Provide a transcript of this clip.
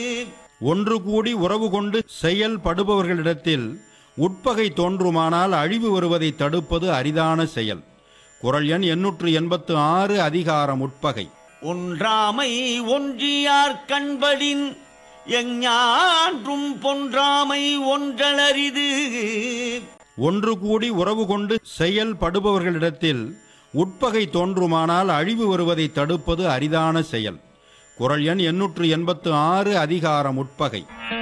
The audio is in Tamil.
ஒன்று கூடி உறவு கொண்டு செயல்படுபவர்களிடத்தில் உட்பகை தோன்றுமானால் அழிவு வருவதை தடுப்பது அரிதான செயல் குரல் எண் எண்ணூற்று எண்பத்து ஆறு அதிகாரம் உட்பகை ஒன்றாமை ஒன்றியார் கண்படின் எஞ்ஞான்றும் பொன்றாமை ஒன்றலரிது ஒன்று கூடி உறவு கொண்டு செயல்படுபவர்களிடத்தில் உட்பகை தோன்றுமானால் அழிவு வருவதை தடுப்பது அரிதான செயல் குரல் எண் எண்ணூற்று எண்பத்து ஆறு அதிகாரம் உட்பகை